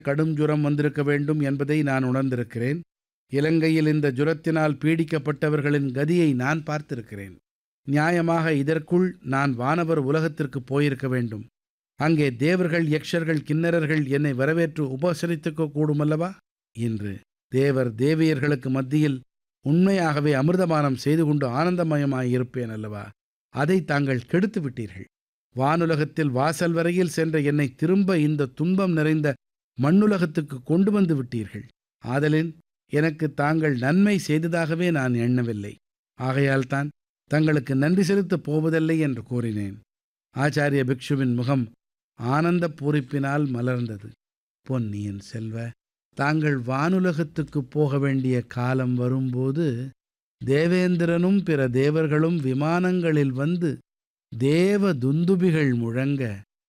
கடும் ஜுரம் வந்திருக்க வேண்டும் என்பதை நான் உணர்ந்திருக்கிறேன் இலங்கையில் இந்த ஜுரத்தினால் பீடிக்கப்பட்டவர்களின் கதியை நான் பார்த்திருக்கிறேன் நியாயமாக இதற்குள் நான் வானவர் உலகத்திற்கு போயிருக்க வேண்டும் அங்கே தேவர்கள் யக்ஷர்கள் கிண்ணறர்கள் என்னை வரவேற்று உபசரித்துக்க கூடுமல்லவா இன்று தேவர் தேவியர்களுக்கு மத்தியில் உண்மையாகவே அமிர்தமானம் செய்து கொண்டு ஆனந்தமயமாயிருப்பேன் அல்லவா அதை தாங்கள் கெடுத்து விட்டீர்கள் வானுலகத்தில் வாசல் வரையில் சென்ற என்னை திரும்ப இந்த துன்பம் நிறைந்த மண்ணுலகத்துக்கு கொண்டு வந்து விட்டீர்கள் ஆதலின் எனக்கு தாங்கள் நன்மை செய்ததாகவே நான் எண்ணவில்லை ஆகையால்தான் தங்களுக்கு நன்றி செலுத்தப் போவதில்லை என்று கூறினேன் ஆச்சாரிய பிக்ஷுவின் முகம் ஆனந்த பூரிப்பினால் மலர்ந்தது பொன்னியின் செல்வ தாங்கள் வானுலகத்துக்குப் போக வேண்டிய காலம் வரும்போது தேவேந்திரனும் பிற தேவர்களும் விமானங்களில் வந்து தேவ துந்துபிகள் முழங்க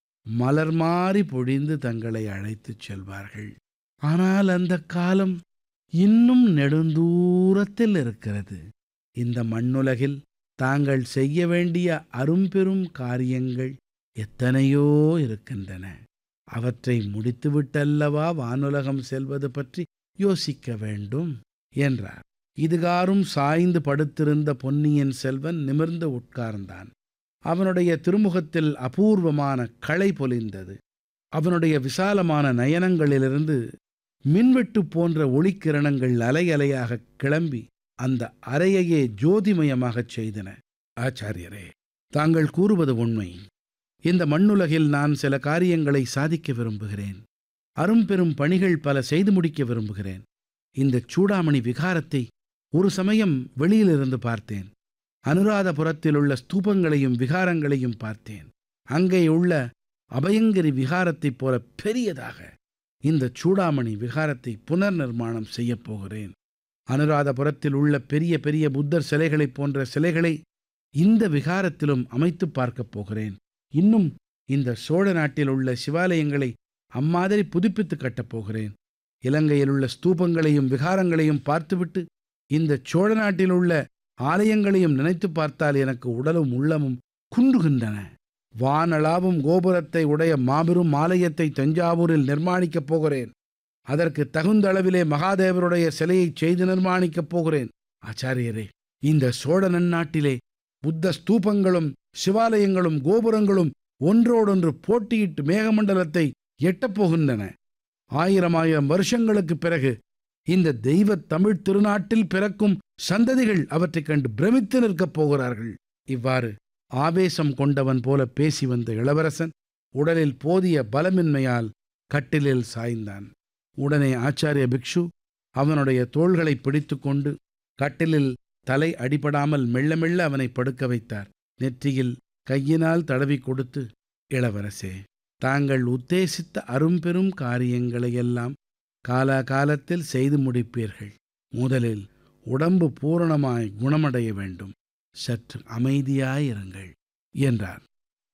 மலர் மாறி பொழிந்து தங்களை அழைத்துச் செல்வார்கள் ஆனால் அந்த காலம் இன்னும் நெடுந்தூரத்தில் இருக்கிறது இந்த மண்ணுலகில் தாங்கள் செய்ய வேண்டிய அரும்பெரும் காரியங்கள் எத்தனையோ இருக்கின்றன அவற்றை முடித்துவிட்டல்லவா வானுலகம் செல்வது பற்றி யோசிக்க வேண்டும் என்றார் இதுகாரும் சாய்ந்து படுத்திருந்த பொன்னியின் செல்வன் நிமிர்ந்து உட்கார்ந்தான் அவனுடைய திருமுகத்தில் அபூர்வமான களை பொலிந்தது அவனுடைய விசாலமான நயனங்களிலிருந்து மின்வெட்டு போன்ற ஒளிக்கிரணங்கள் அலை அலையாக கிளம்பி அந்த அறையையே ஜோதிமயமாகச் செய்தன ஆச்சாரியரே தாங்கள் கூறுவது உண்மை இந்த மண்ணுலகில் நான் சில காரியங்களை சாதிக்க விரும்புகிறேன் அரும்பெரும் பணிகள் பல செய்து முடிக்க விரும்புகிறேன் இந்த சூடாமணி விகாரத்தை ஒரு சமயம் வெளியிலிருந்து பார்த்தேன் அனுராதபுரத்தில் உள்ள ஸ்தூபங்களையும் விகாரங்களையும் பார்த்தேன் அங்கே உள்ள அபயங்கிரி விகாரத்தைப் போல பெரியதாக இந்த சூடாமணி விகாரத்தை புனர் நிர்மாணம் செய்யப் போகிறேன் அனுராதபுரத்தில் உள்ள பெரிய பெரிய புத்தர் சிலைகளைப் போன்ற சிலைகளை இந்த விகாரத்திலும் அமைத்து பார்க்கப் போகிறேன் இன்னும் இந்த சோழ நாட்டில் உள்ள சிவாலயங்களை அம்மாதிரி புதுப்பித்து கட்டப் போகிறேன் இலங்கையில் உள்ள ஸ்தூபங்களையும் விகாரங்களையும் பார்த்துவிட்டு இந்த சோழ நாட்டில் உள்ள ஆலயங்களையும் நினைத்து பார்த்தால் எனக்கு உடலும் உள்ளமும் குன்றுகின்றன வானளாவும் கோபுரத்தை உடைய மாபெரும் ஆலயத்தை தஞ்சாவூரில் நிர்மாணிக்கப் போகிறேன் அதற்கு தகுந்த அளவிலே மகாதேவருடைய சிலையை செய்து நிர்மாணிக்கப் போகிறேன் ஆச்சாரியரே இந்த சோழ நன்னாட்டிலே புத்த ஸ்தூபங்களும் சிவாலயங்களும் கோபுரங்களும் ஒன்றோடொன்று போட்டியிட்டு மேகமண்டலத்தை எட்டப் போகின்றன ஆயிரம் ஆயிரம் வருஷங்களுக்குப் பிறகு இந்த தெய்வ தமிழ் திருநாட்டில் பிறக்கும் சந்ததிகள் அவற்றைக் கண்டு பிரமித்து நிற்கப் போகிறார்கள் இவ்வாறு ஆவேசம் கொண்டவன் போல பேசி வந்த இளவரசன் உடலில் போதிய பலமின்மையால் கட்டிலில் சாய்ந்தான் உடனே ஆச்சாரிய பிக்ஷு அவனுடைய தோள்களை பிடித்துக்கொண்டு கட்டிலில் தலை அடிபடாமல் மெல்ல மெல்ல அவனை படுக்க வைத்தார் நெற்றியில் கையினால் தடவி கொடுத்து இளவரசே தாங்கள் உத்தேசித்த அரும்பெரும் காரியங்களையெல்லாம் காலாகாலத்தில் செய்து முடிப்பீர்கள் முதலில் உடம்பு பூரணமாய் குணமடைய வேண்டும் சற்று அமைதியாயிருங்கள் என்றார்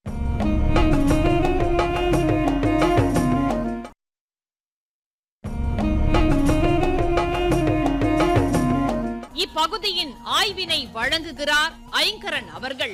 இப்பகுதியின் ஆய்வினை வழங்குகிறார் ஐங்கரன் அவர்கள்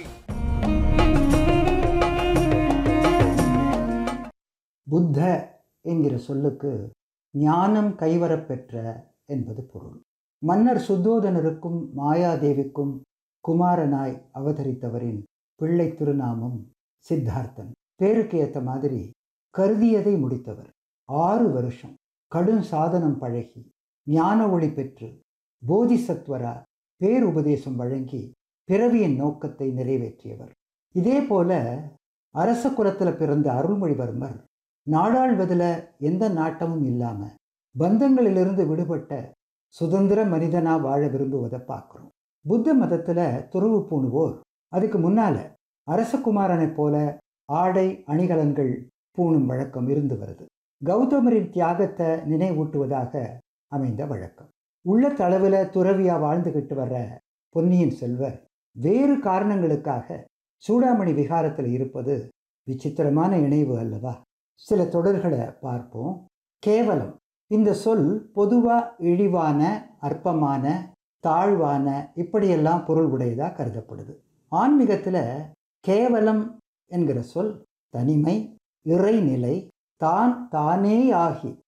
புத்த என்கிற சொல்லுக்கு ஞானம் கைவரப்பெற்ற என்பது பொருள் மன்னர் சுத்தோதனருக்கும் மாயாதேவிக்கும் குமாரனாய் அவதரித்தவரின் பிள்ளை திருநாமம் சித்தார்த்தன் பேருக்கு ஏற்ற மாதிரி கருதியதை முடித்தவர் ஆறு வருஷம் கடும் சாதனம் பழகி ஞான ஒளி பெற்று போதிசத்வரா பேருபதேசம் வழங்கி பிறவியின் நோக்கத்தை நிறைவேற்றியவர் இதே போல அரச குலத்தில் பிறந்த அருள்மொழிவர்மர் நாடாள்வதில் எந்த நாட்டமும் இல்லாமல் பந்தங்களிலிருந்து விடுபட்ட சுதந்திர மனிதனா வாழ விரும்புவதை பார்க்குறோம் புத்த மதத்தில் துறவு பூணுவோர் அதுக்கு முன்னால அரசகுமாரனைப் போல ஆடை அணிகலன்கள் பூணும் வழக்கம் இருந்து வருது கௌதமரின் தியாகத்தை நினைவூட்டுவதாக அமைந்த வழக்கம் உள்ள தளவில் துறவியா வாழ்ந்துகிட்டு வர்ற பொன்னியின் செல்வர் வேறு காரணங்களுக்காக சூடாமணி விகாரத்தில் இருப்பது விசித்திரமான இணைவு அல்லவா சில தொடர்களை பார்ப்போம் கேவலம் இந்த சொல் பொதுவா இழிவான அற்பமான தாழ்வான இப்படியெல்லாம் பொருள் உடையதா கருதப்படுது ஆன்மீகத்தில் கேவலம் என்கிற சொல் தனிமை இறைநிலை தான் தானே ஆகி